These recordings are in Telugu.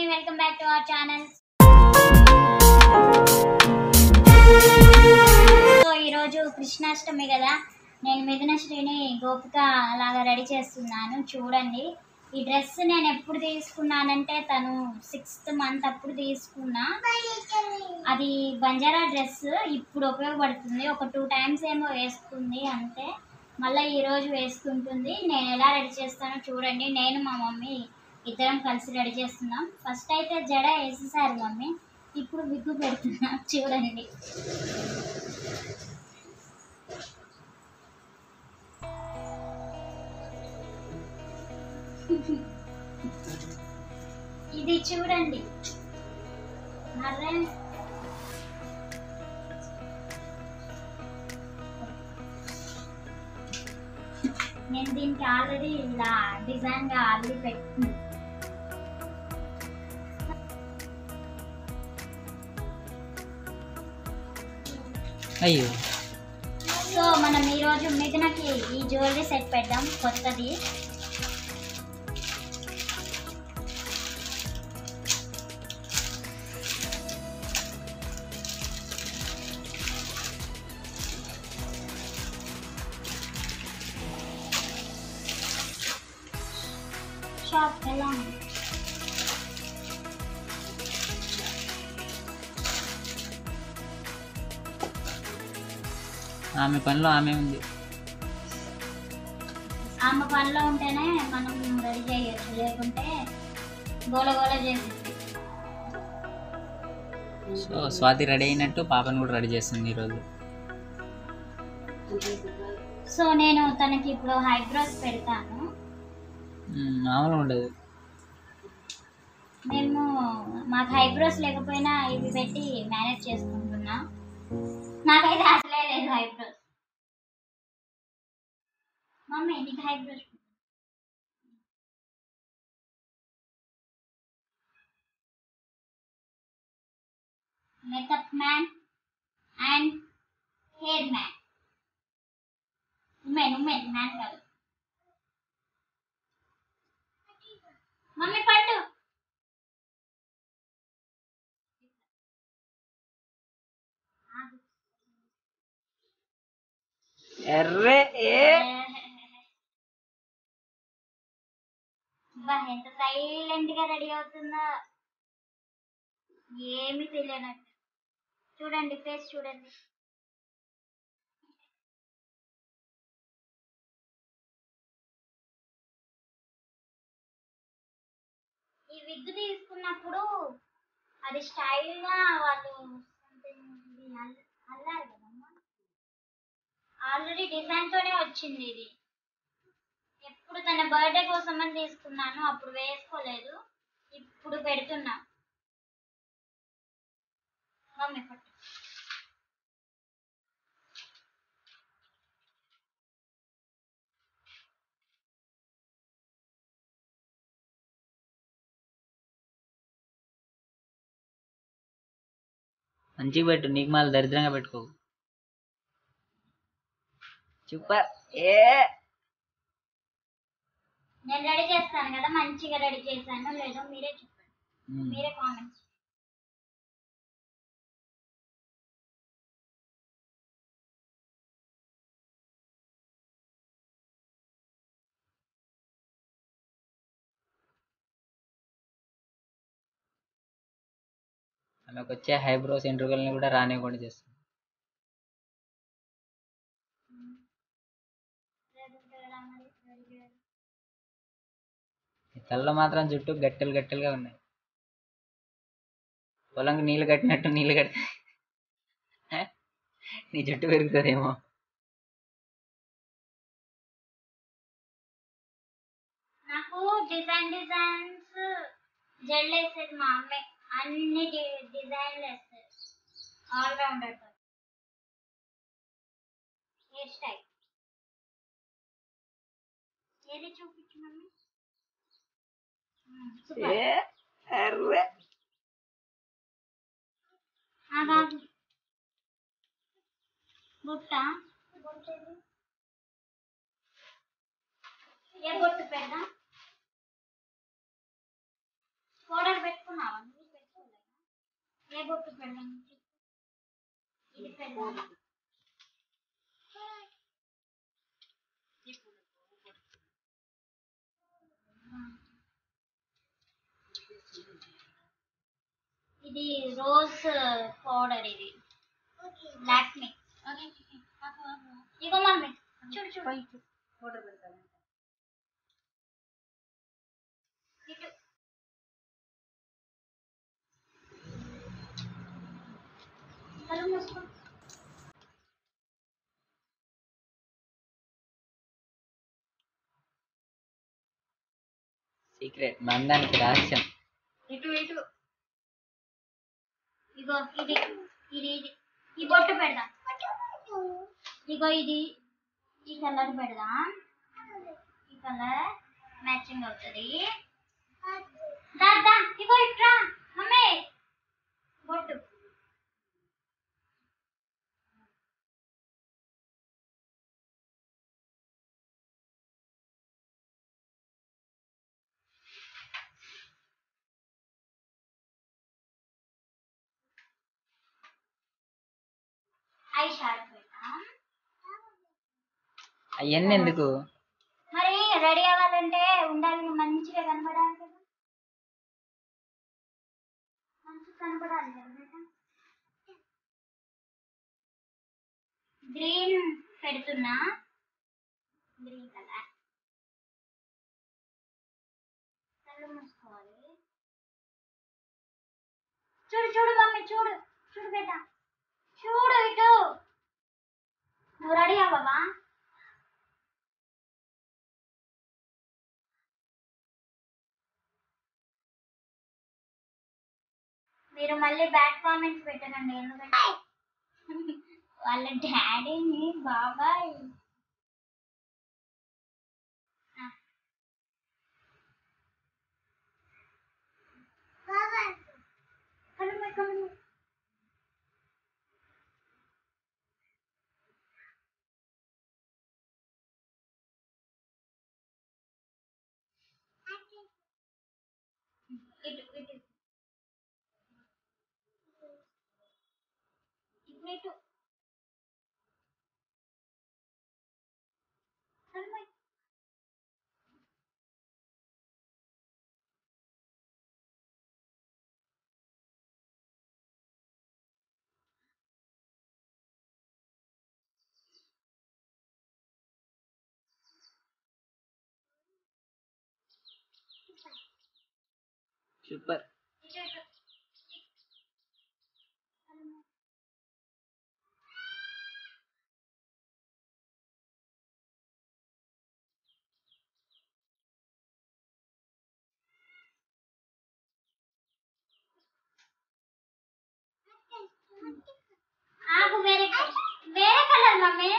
Welcome back to our channel so ఈరోజు కృష్ణాష్టమి కదా నేను మిథున శ్రీని గోపిక లాగా రెడీ చేస్తున్నాను చూడండి ఈ డ్రెస్ నేను ఎప్పుడు తీసుకున్నానంటే తను సిక్స్త్ మంత్ అప్పుడు తీసుకున్నా అది బంజారా డ్రెస్ ఇప్పుడు ఉపయోగపడుతుంది ఒక టూ టైమ్స్ ఏమో వేసుకుంది అంతే మళ్ళీ ఈరోజు వేసుకుంటుంది నేను ఎలా రెడీ చేస్తానో చూడండి నేను మా మమ్మీ ఇద్దరం కలిసి రెడీ చేస్తున్నాం ఫస్ట్ అయితే జడ వేసేసారు మమ్మీ ఇప్పుడు విగ్గు పెడుతున్నా చూడండి ఇది చూడండి అరే నేను దీనికి ఆల్రెడీ ఇలా డిజైన్ గా ఆల్రెడీ పెట్టి అయ్యో సో మనం ఈరోజు మిథునకి ఈ జ్యువెలరీ సెట్ పెడదాం కొత్తది షాప్ ఎలా ఉంది ఆమె పనిలో ఆమె ఉంది ఆమె పనిలో ఉంటేనే మనం రెడీ చేయొచ్చు లేకుంటే గోల గోల చేసి సో స్వాతి రెడీ అయినట్టు పాపను కూడా రెడీ చేస్తుంది ఈరోజు సో నేను తనకి ఇప్పుడు హైబ్రోస్ పెడతాను మ్మ్, మామూలుగా ఉండదు మేము మాకు హైబ్రోస్ లేకపోయినా ఇవి పెట్టి మేనేజ్ చేసుకుంటున్నా నాకైతే అసలే లేదు హైబ్రోస్ మమ్మీ నీకు eyebrows makeup man and hair man women women man కాదు మమ్మీ పట్టు ఎర్రే ఏ బా ఎంత సైలెంట్ గా రెడీ అవుతుందో ఏమి తెలియనట్టు చూడండి ఫేస్ చూడండి ఈ విగ్ తీసుకున్నప్పుడు అది స్టైల్ గా వాళ్ళు something ఇది అల్- అల్లారు కదమ్మా ఆల్రెడీ డిజైన్ తోనే వచ్చింది ఇది ఎప్పుడు తన బర్త్డే కోసం అని తీసుకున్నాను అప్పుడు వేసుకోలేదు ఇప్పుడు పెడుతున్నా మమ్మీ పట్టు మంచిగా పెట్టు నీకు మళ్ళీ దరిద్రంగా పెట్టుకో సూపర్ ఏ నేను రెడీ చేస్తాను కదా మంచిగా రెడీ చేశాను లేదో మీరే చెప్పండి మ్మ్. మీరే కామెంట్స్ ఆమెకు వచ్చే హైబ్రోస్ ఎంట్రుకల్ని కూడా రానివ్వకుండా చేస్తుంది ఈ తలలో మాత్రం జుట్టు గట్టెలు గట్టెలుగా ఉన్నాయి పొలంకి నీళ్ళు కట్టినట్టు నీళ్ళు కట్టి హే? నీ జుట్టు పెరుగుతుందేమో నాకు డిజైన్ డిజైన్స్ జెల్ వేసేది మా అమ్మే అన్ని డిజైన్లు వేస్తుంది ఆల్ రౌండర్ హెయిర్ స్టైల్ ఏది చూపించు మమ్మీ ఉమ్, super. ఏ అర్రే ఆ కాదు బుట్ట ఏ బొట్టు పెద్ద పౌడర్ పెట్టుకున్నావా నువ్వు పెట్టుకోలేదా ఏ బొట్టు పెడదాం ఇది పెడదాం ఇది రోజ్ పౌడర్ ఇది లాక్మీ ఇగో మమ్మీ చూడు చూడు ఇటు కళ్ళు మూసుకో సీక్రెట్ మందానికి రహస్యం ఇటు ఇటు ఇగో ఇది ఇది ఇది ఈ బొట్టు పెడదాం ఇగో ఇది ఈ కలర్ పెడదాం ఈ కలర్ మ్యాచింగ్ అవుతుంది దాదా ఇగో ఇట్రా మమ్మీ బొట్టు ఐ షార్ట్ పెడతాం అవన్నీ ఎందుకు మరి రెడీ అవ్వాలంటే ఉండాలి మంచిగా కనపడాలి కదా మంచిగా కనపడాలి కదా బేట గ్రీన్ పెడుతున్నా గ్రీన్ కలర్ కళ్ళు మూసుకోవాలి చూడు చూడు మమ్మీ చూడు చూడు బేట చూడు ఇటు నువ్వు రెడీ అవ్వవా మీరు మళ్ళీ బ్యాడ్ కామెంట్స్ పెట్టకండి ఎందుకంటే వాళ్ళ డాడీని బాబాయ్ ఆ. కళ్ళు మూయి, కళ్ళు మూయి. ఇటు ఇటు ఇప్పుడు ఇటు కళ్ళు మూయి. సూపర్ ఇటు ఇటు కళ్ళు మూయి. ఆకు వేరే కలర్ వేరే కలర్ మమ్మీ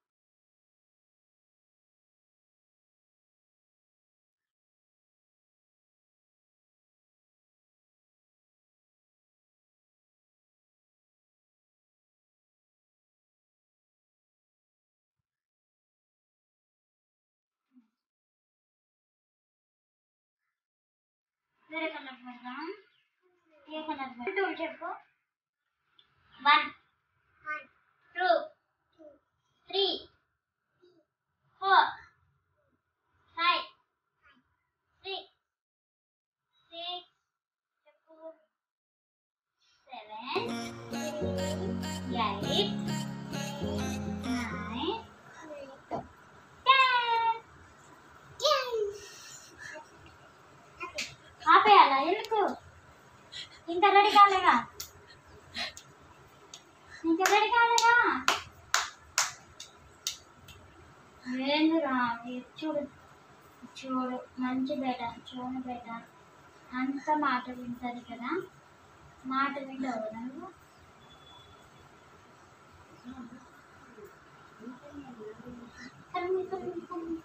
వేరే కలర్ పెడదాం ఏ కలర్ పెడతాం చెప్పు one two three four five six six చెప్పు సెవెన్ ఎయిట్ నైన్ టెన్ ఆపేయాలా ఎందుకు ఇంకా రెడీ కాలేగా ఇంకా రెడీ కాలేగా ఏందిరా ఇది చూడు చూడు మంచి బేట చూడు బేట అంత మాట వింటది కదా మాట వింటావు కదా నువ్వు కమ్మి, కమ్మి, కమ్మి.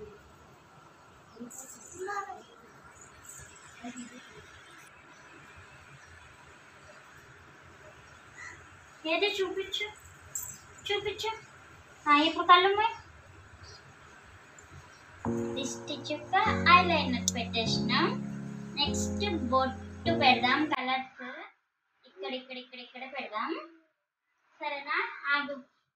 ఏది చూపించు చూపించు ఆ, ఇప్పుడు కళ్ళు మూయి. దిష్టి చుక్క ఐ లైనర్ పెట్టేసినాం నెక్స్ట్ బొట్టు చుట్టూ పెడదాం కలర్స్ ఇక్కడ ఇక్కడ ఇక్కడ ఇక్కడ పెడదాం సరేనా ఆగు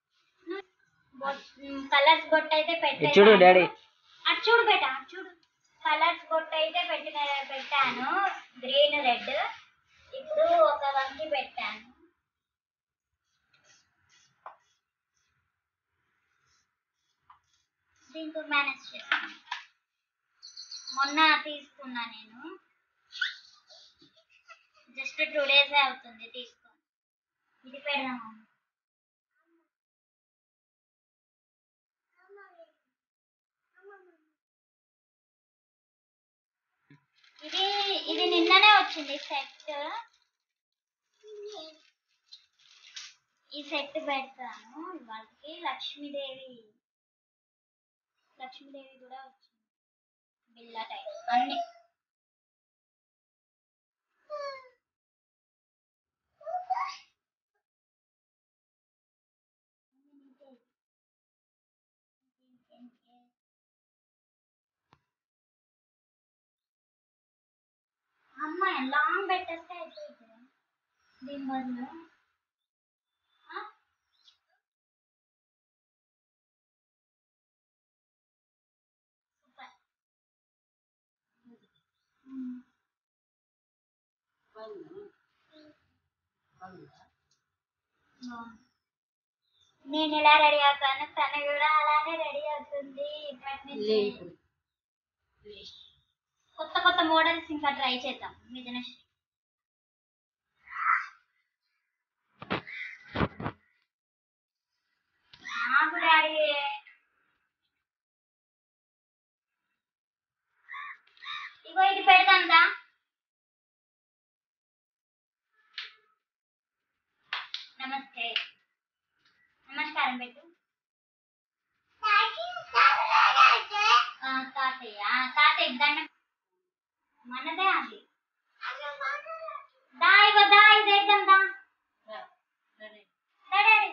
కలర్స్ బొట్టు అయితే ఇది చూడు పెట్టాను డాడీ అటు చూడు బేట అటు చూడు కలర్స్ బొట్టు అయితే పెట్టిన పెట్టాను గ్రీన్ రెడ్ ఇప్పుడు ఒక వంకి పెట్టాను దీంతో మేనేజ్ చేస్తాను మొన్న తీసుకున్నా నేను జస్ట్ టూ డేస్ అవుతుంది తీసుకొని ఇది పెడదాము ఇది ఇది నిన్ననే వచ్చింది సెట్ ఈ సెట్ పెడతాను వాళ్ళకి లక్ష్మీదేవి లక్ష్మీదేవి కూడా వచ్చింది బిల్లా టైప్ అన్ని అమ్మాయి లాంగ్ పెట్టేస్తే అయిపోతుంది దీని బదులు ఆ? సూపర్ మ్మ్. బాగుంది. నేను ఎలా రెడీ అవుతాను తను కూడా అలానే రెడీ అవుతుంది ఇప్పటి నుంచి కొత్త కొత్త మోడల్స్ ఇంకా ట్రై చేద్దాం మిథునశ్రీ నాకు డాడీ ఇగో ఇది పెడదాందా నమస్తే నమస్కారం పెట్టు ఆ, తాతయ్య ఆ, తాతయ్య దండం మనదే అది దా ఇగో దా ఇది వేద్దాం దా దా, డాడీ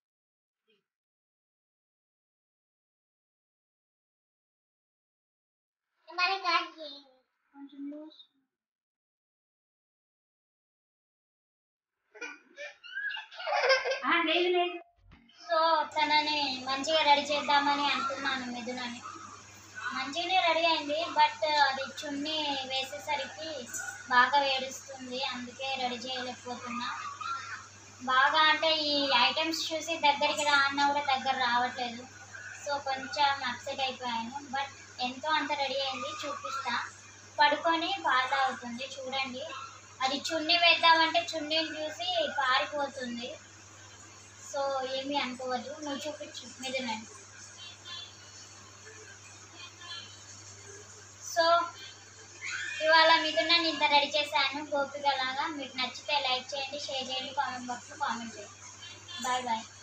కొంచెం లూజ్ లేదు లేదు సో తనని మంచిగా రెడీ చేద్దామని అనుకున్నాను మిథునని మంచిగానే రెడీ అయింది బట్ అది చున్నీ వేసేసరికి బాగా వేడుస్తుంది అందుకే రెడీ చేయలేకపోతున్నా బాగా అంటే ఈ ఐటమ్స్ చూసి దగ్గరికి రా అన్నా కూడా దగ్గర రావట్లేదు సో కొంచెం అప్సెట్ అయిపోయాను బట్ ఎంతో అంత రెడీ అయింది చూపిస్తా పడుకొని పాలు తాగుతుంది చూడండి అది చున్నీ వేద్దామంటే చున్నీని చూసి పారిపోతుంది సో ఏమీ అనుకోవద్దు నువ్వు చూపించు మీదనండి సో ఇవాళ మిథున ఇంత రెడీ చేశాను గోపిక లాగా మీకు నచ్చితే లైక్ చేయండి షేర్ చేయండి కామెంట్ బాక్స్లో కామెంట్ చేయండి బాయ్ బాయ్